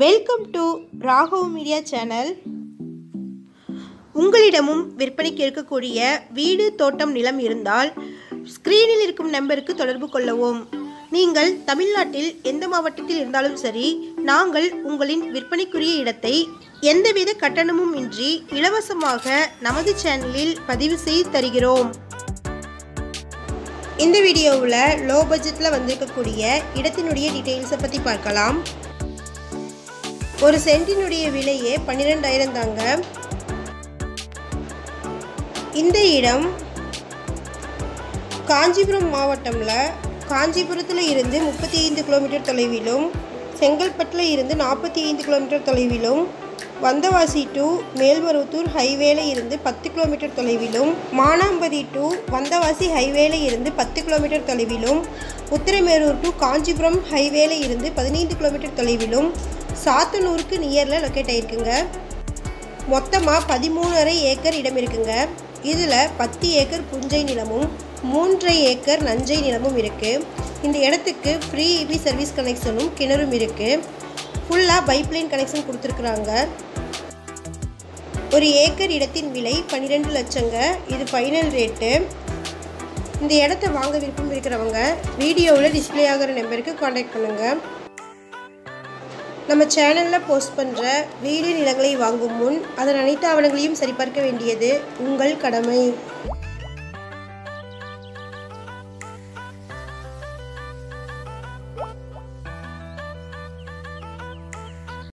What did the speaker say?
welcome to Raghav media channel உங்களிடமும் விற்பனைக்கு இருக்கக்கூடிய வீடு தோட்டம் நிலம் இருந்தால் ஸ்க்ரீனில் இருக்கும் நம்பருக்கு தொடர்பு கொள்ளவும் நீங்கள் தமிழ்நாட்டில் எந்த மாவட்டத்தில் இருந்தாலும் சரி நாங்கள் உங்களின் விற்பனைக்குரிய இடத்தை எந்தவித கட்டணமும் இன்றி இலவசமாக நமது சேனலில் பதிவு செய்து தருகிறோம் இந்த வீடியோவில் லோ பட்ஜெட்டில் வந்திருக்கக்கூடிய இடத்தினுடைய டீட்டெயில்ஸை பற்றி பார்க்கலாம் ஒரு சென்டினுடைய விலையே பன்னிரெண்டாயிரம் தாங்க இந்த இடம் காஞ்சிபுரம் மாவட்டம்ல காஞ்சிபுரத்தில் இருந்து முப்பத்தி ஐந்து கிலோமீட்டர் தொலைவிலும் செங்கல்பட்டில் இருந்து நாற்பத்தி ஐந்து கிலோமீட்டர் தொலைவிலும் வந்தவாசி டு மேல்மருவத்தூர் ஹைவேல இருந்து பத்து கிலோமீட்டர் தொலைவிலும் மானாம்பதி டு வந்தவாசி ஹைவேல இருந்து பத்து கிலோமீட்டர் தொலைவிலும் உத்திரமேரூர் டு காஞ்சிபுரம் ஹைவேல இருந்து பதினைந்து கிலோமீட்டர் தொலைவிலும் சாத்தனூருக்கு நியரில் லொக்கேட் ஆயிருக்குங்க மொத்தமாக பதிமூணரை ஏக்கர் இடம் இருக்குங்க இதில் பத்து ஏக்கர் புஞ்சை நிலமும் மூன்றரை ஏக்கர் நஞ்சை நிலமும் இருக்குது இந்த இடத்துக்கு ஃப்ரீ இபி சர்வீஸ் கனெக்ஷனும் கிணறும் இருக்குது ஃபுல்லாக பைப்லைன் கனெக்ஷன் கொடுத்துருக்குறாங்க ஒரு ஏக்கர் இடத்தின் விலை பன்னிரெண்டு லட்சங்க இது ஃபைனல் ரேட்டு இந்த இடத்த வாங்க விருப்பம் இருக்கிறவங்க வீடியோவில் டிஸ்ப்ளே ஆகிற நம்பருக்கு காண்டாக்ட் பண்ணுங்கள் நம்ம சேனலில் போஸ்ட் பண்ணுற வீடு நிலங்களை வாங்கும் முன் அதன் அனைத்து ஆவணங்களையும் சரிபார்க்க வேண்டியது உங்கள் கடமை